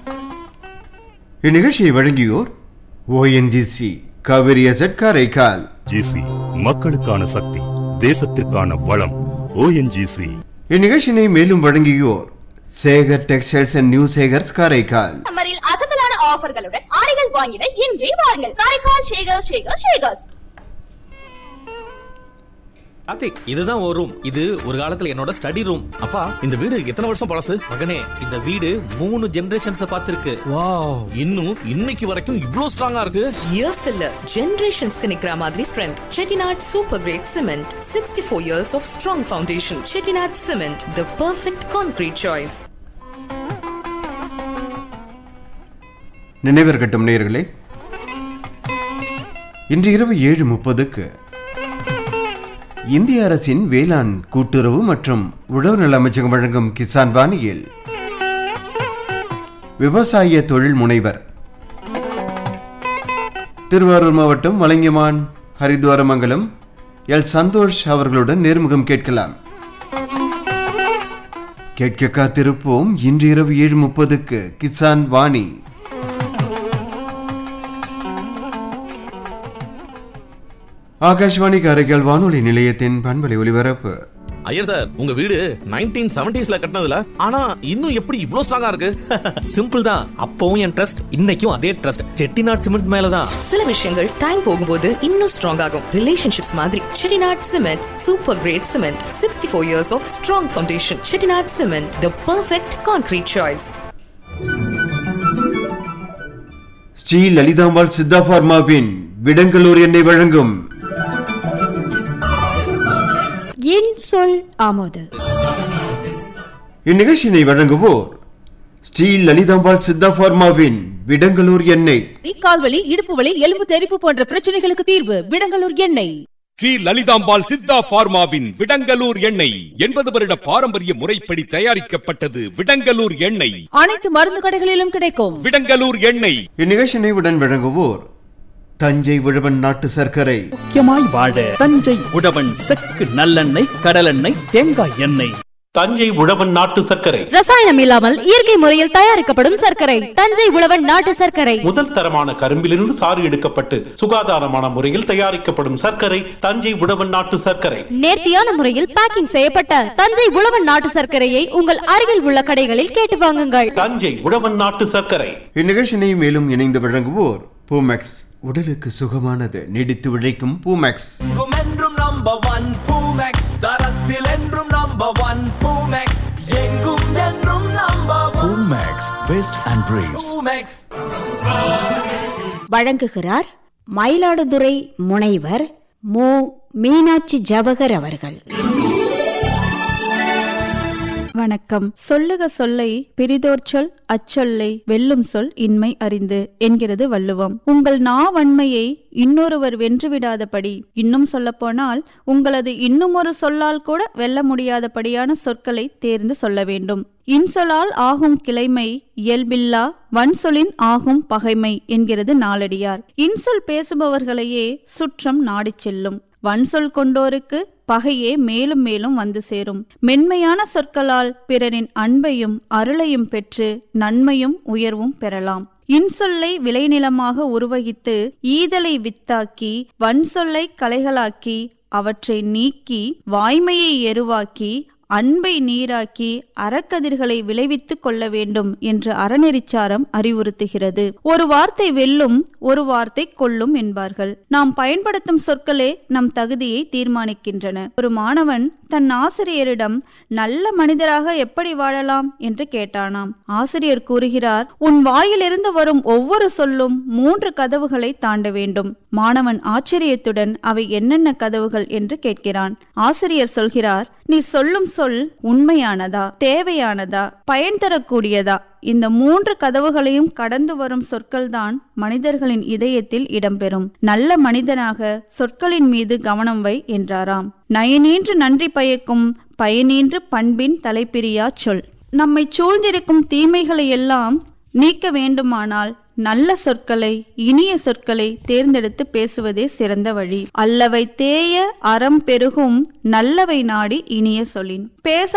இந்நிகழ்ச்சியை வழங்கியோர் ONGC Kaveri asset Karaikal GC மக்களுக்கான சக்தி தேசத்திற்கான வளம் ஓஎன்ஜிசி இந்நிகழ்ச்சியினை மேலும் வழங்கியோர் Sekar textiles and new Sekars Karaikal சம்மரில் அசத்தலான ஆஃபர்களுடன் ஆடைகள் வாங்கிட இன்றே வாருங்கள் காரைக்கால் ஷேகர் ஷேகர் ஷேகர்ஸ் கார்த்திக் இதுதான் ஒரு ரூம் இது ஒரு காலத்துல என்னோட ஸ்டடி ரூம் அப்பா இந்த வீடு எத்தனை வருஷம் பழசு மகனே இந்த வீடு மூணு ஜெனரேஷன்ஸ் பார்த்திருக்கு வாவ் இன்னும் இன்னைக்கு வரைக்கும் இவ்ளோ ஸ்ட்ராங்கா இருக்கு இயர்ஸ்க்கு இல்ல ஜெனரேஷன்ஸ்க்கு நிக்கிற மாதிரி strength Chettinad super grade cement sixty four years of strong foundation Chettinad cement the perfect concrete choice நினைவிருக்கட்டும் நேயர்களே இன்று இரவு ஏழு முப்பதுக்கு இந்திய அரசின் வேளாண் கூட்டுறவு மற்றும் உழவு நல அமைச்சகம் வழங்கும் கிசான் வாணியில் விவசாய தொழில் முனைவர் திருவாரூர் மாவட்டம் வலங்கியமான் ஹரித்வாரமங்கலம் எல் சந்தோஷ் அவர்களுடன் நேர்முகம் கேட்கலாம் கேட்க காத்திருப்போம் இன்று இரவு ஏழு முப்பதுக்கு கிசான் வாணி ஆகாஷ்வாணி காரைக்கால் வானொலி நிலையத்தின் பண்பலை ஒலிபரப்பு ஐயர் சார் உங்க வீடு நைன்டீன் செவன்டிஸ்ல கட்டினதுல ஆனா இன்னும் எப்படி இவ்ளோ ஸ்ட்ராங்கா இருக்கு சிம்பிள் தான் அப்பவும் என் ட்ரஸ்ட் இன்னைக்கும் அதே ட்ரஸ்ட் செட்டிநாட் சிமெண்ட் மேலதான் சில விஷயங்கள் டைம் போகும்போது இன்னும் ஸ்ட்ராங் ஆகும் ரிலேஷன்ஷிப்ஸ் மாதிரி Chettinad cement super grade cement sixty four years of strong foundation Chettinad cement the perfect concrete choice Sri Lalithambal Siddha பார்மாவின் விடங்கலூர் எண்ணெய் வழங்கும் என் சொல் ஆமோது இந்நிகழ்ச்சியினை வழங்குவோர் ஸ்ரீ லலிதாம்பாள் சித்தா பார்மாவின் விடங்கலூர் எண்ணெய் கால்வலி இடுப்பு வலி எலும்பு தெறிப்பு போன்ற பிரச்சனைகளுக்கு தீர்வு விடங்கலூர் எண்ணெய் ஸ்ரீ லலிதாம்பாள் சித்தா பார்மாவின் விடங்கலூர் எண்ணெய் எண்பது வருட பாரம்பரிய முறைப்படி தயாரிக்கப்பட்டது விடங்கலூர் எண்ணெய் அனைத்து மருந்து கடைகளிலும் கிடைக்கும் விடங்கலூர் எண்ணெய் இந்நிகழ்ச்சியினை உடன் வழங்குவோர் தஞ்சை உழவன் நாட்டு சர்க்கரை முக்கியமாய் வாழ தஞ்சை உழவன் செக்கு நல்லெண்ணெய் கடலெண்ணெய் தேங்காய் எண்ணெய் தஞ்சை உழவன் நாட்டு சர்க்கரை ரசாயனம் இல்லாமல் இயற்கை முறையில் தயாரிக்கப்படும் சர்க்கரை தஞ்சை உழவன் நாட்டு சர்க்கரை முதல் தரமான கரும்பிலிருந்து சாறு எடுக்கப்பட்டு சுகாதாரமான முறையில் தயாரிக்கப்படும் சர்க்கரை தஞ்சை உழவன் நாட்டு சர்க்கரை நேர்த்தியான முறையில் பேக்கிங் செய்யப்பட்ட தஞ்சை உழவன் நாட்டு சர்க்கரையை உங்கள் அருகில் உள்ள கடைகளில் கேட்டு வாங்குங்கள் தஞ்சை உழவன் நாட்டு சர்க்கரை இந்நிகழ்ச்சியினை மேலும் இணைந்து வழங்குவோர் பூமெக்ஸ் உடலுக்கு சுகமானது நீடித்து உழைக்கும் பூமெக்ஸ் என்றும் நம்பர் ஒன் பூமெக்ஸ் தரத்தில் என்றும் நம்பர் ஒன் பூமெக்ஸ் எங்கும் என்றும் number Boomex vest and briefs Boomex வழங்குகிறார் மயிலாடுதுறை முனைவர் மு மீனாட்சி ஜவகர் அவர்கள் வணக்கம் சொல்லுக சொல்லை பிரிதோர் சொல் அச்சொல்லை வெல்லும் சொல் இன்மை அறிந்து என்கிறது வள்ளுவம் உங்கள் நாவன்மையை இன்னொருவர் வென்றுவிடாதபடி இன்னும் சொல்லப்போனால் உங்களது இன்னும் ஒரு சொல்லால் கூட வெல்ல முடியாதபடியான சொற்களை தேர்ந்து சொல்ல வேண்டும் இன்சொலால் ஆகும் கிளைமை இயல்பில்லா வன்சொலின் ஆகும் பகைமை என்கிறது நாளடியார் இன்சொல் பேசுபவர்களையே சுற்றம் நாடிச் செல்லும் வன்சொல் கொண்டோருக்கு பகையே மேலும் மேலும் வந்து சேரும் மென்மையான சொற்களால் பிறரின் அன்பையும் அருளையும் பெற்று நன்மையும் உயர்வும் பெறலாம் இன்சொல்லை விளைநிலமாக உருவகித்து ஈதலை வித்தாக்கி வன்சொல்லை கலைகளாக்கி அவற்றை நீக்கி வாய்மையை எருவாக்கி அன்பை நீராக்கி அறக்கதிர்களை விளைவித்துக் கொள்ள வேண்டும் என்று அறநெறிச்சாரம் அறிவுறுத்துகிறது ஒரு வார்த்தை வெல்லும் ஒரு வார்த்தை கொல்லும் என்பார்கள் நாம் பயன்படுத்தும் சொற்களே நம் தகுதியை தீர்மானிக்கின்றன ஒரு மாணவன் தன் ஆசிரியரிடம் நல்ல மனிதராக எப்படி வாழலாம் என்று கேட்டானாம் ஆசிரியர் கூறுகிறார் உன் வாயிலிருந்து வரும் ஒவ்வொரு சொல்லும் மூன்று கதவுகளை தாண்ட வேண்டும் மாணவன் ஆச்சரியத்துடன் அவை என்னென்ன கதவுகள் என்று கேட்கிறான் ஆசிரியர் சொல்கிறார் நீ சொல்லும் சொல் உண்மையானதா தேவையானதா பயன் தரக்கூடியதா இந்த மூன்று கதவுகளையும் கடந்து வரும் சொற்கள்தான் மனிதர்களின் இதயத்தில் இடம்பெறும் நல்ல மனிதனாக சொற்களின் மீது கவனம் வை என்றாராம் நயனீன்று நன்றி பயக்கும் பயனீன்று பண்பின் தலைப்பிரியா சொல் நம்மை சூழ்ந்திருக்கும் தீமைகளை எல்லாம் நீக்க வேண்டுமானால் நல்ல சொற்களை இனிய சொற்களை தேர்ந்தெடுத்து பேசுவதே சிறந்த வழி அல்லவை தேய அறம் பெருகும் நல்லவை நாடி இனிய சொல்லின் பேச